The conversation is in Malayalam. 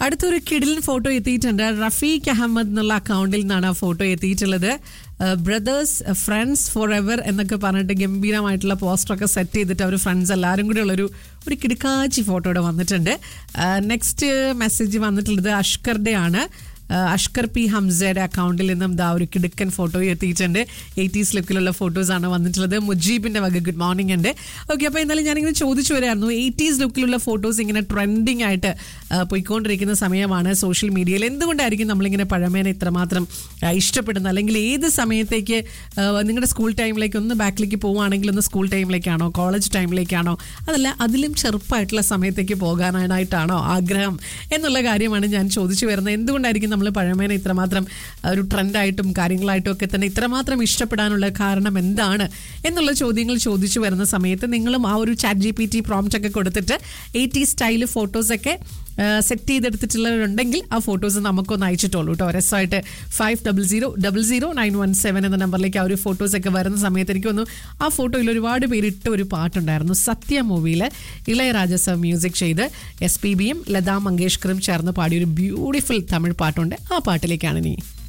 അടുത്തൊരു കിടിലൻ ഫോട്ടോ എത്തിയിട്ടുണ്ട് റഫീഖ് അഹമ്മദ് എന്നുള്ള അക്കൗണ്ടിൽ നിന്നാണ് ആ ഫോട്ടോ എത്തിയിട്ടുള്ളത് ബ്രദേഴ്സ് ഫ്രണ്ട്സ് ഫോർ എവർ എന്നൊക്കെ പറഞ്ഞിട്ട് ഗംഭീരമായിട്ടുള്ള പോസ്റ്ററൊക്കെ സെറ്റ് ചെയ്തിട്ട് അവർ ഫ്രണ്ട്സ് എല്ലാവരും കൂടെ ഉള്ളൊരു ഒരു കിടുക്കാച്ചി ഫോട്ടോ ഇവിടെ വന്നിട്ടുണ്ട് നെക്സ്റ്റ് മെസ്സേജ് വന്നിട്ടുള്ളത് അഷ്കറുടെ ആണ് ആഹ് അഷ്കർ പി ഹംസയുടെ അക്കൗണ്ടിൽ നിന്നും ദാ ഒരു കിടുക്കൻ ഫോട്ടോ എത്തിയിട്ടുണ്ട് എയ്റ്റീസ് ലുക്കിലുള്ള ഫോട്ടോസാണ് വന്നിട്ടുള്ളത് മുജീബിന്റെ വക ഗുഡ് മോർണിംഗ് ഉണ്ട് ഓക്കെ അപ്പോൾ എന്നാലും ഞാനിങ്ങനെ ചോദിച്ചു വരായിരുന്നു എയ്റ്റീസ് ലുക്കിലുള്ള ഫോട്ടോസ് ഇങ്ങനെ ട്രെൻഡിങ് ആയിട്ട് ആഹ് പോയിക്കൊണ്ടിരിക്കുന്ന സമയമാണ് സോഷ്യൽ മീഡിയയിൽ എന്തുകൊണ്ടായിരിക്കും നമ്മളിങ്ങനെ പഴമേനെ ഇത്രമാത്രം ആഹ് ഇഷ്ടപ്പെടുന്നത് അല്ലെങ്കിൽ ഏത് സമയത്തേക്ക് ആഹ് നിങ്ങളുടെ സ്കൂൾ ടൈമിലേക്ക് ഒന്ന് ബാക്കിലേക്ക് പോവുകയാണെങ്കിൽ ഒന്ന് സ്കൂൾ ടൈമിലേക്കാണോ കോളേജ് ടൈമിലേക്കാണോ അതല്ല അതിലും ചെറുപ്പമായിട്ടുള്ള സമയത്തേക്ക് പോകാനായിട്ടാണോ ആഗ്രഹം എന്നുള്ള കാര്യമാണ് ഞാൻ ചോദിച്ചു വരുന്നത് എന്തുകൊണ്ടായിരിക്കും നമ്മൾ പഴമേനെ ഇത്രമാത്രം ഒരു ട്രെൻഡായിട്ടും കാര്യങ്ങളായിട്ടും ഒക്കെ തന്നെ ഇത്രമാത്രം ഇഷ്ടപ്പെടാനുള്ള കാരണം എന്താണ് എന്നുള്ള ചോദ്യങ്ങൾ ചോദിച്ചു വരുന്ന സമയത്ത് നിങ്ങളും ആ ഒരു chat G P T prompt ഒക്കെ കൊടുത്തിട്ട് എയ്റ്റി സ്റ്റൈൽ ഫോട്ടോസൊക്കെ സെറ്റ് ചെയ്തെടുത്തിട്ടുള്ളവരുണ്ടെങ്കിൽ ആ ഫോട്ടോസ് നമുക്കൊന്ന് അയച്ചിട്ടുള്ളൂ കേട്ടോ രസമായിട്ട് five double zero double zero nine one seven എന്ന നമ്പറിലേക്ക് ആ ഒരു ഫോട്ടോസൊക്കെ വരുന്ന സമയത്ത് എനിക്ക് തോന്നുന്നു ആ ഫോട്ടോയിൽ ഒരുപാട് പേര് ഇട്ട ഒരു പാട്ടുണ്ടായിരുന്നു സത്യ മൂവിയിൽ ഇളയരാജ സർ മ്യൂസിക് ചെയ്ത് എസ് പി ബിയും ലതാ മങ്കേഷ്കറും ചേർന്ന് പാടിയ ഒരു ബ്യൂട്ടിഫുൾ തമിഴ് പാട്ടുണ്ട് ആ പാട്ടിലേക്കാണ് നീ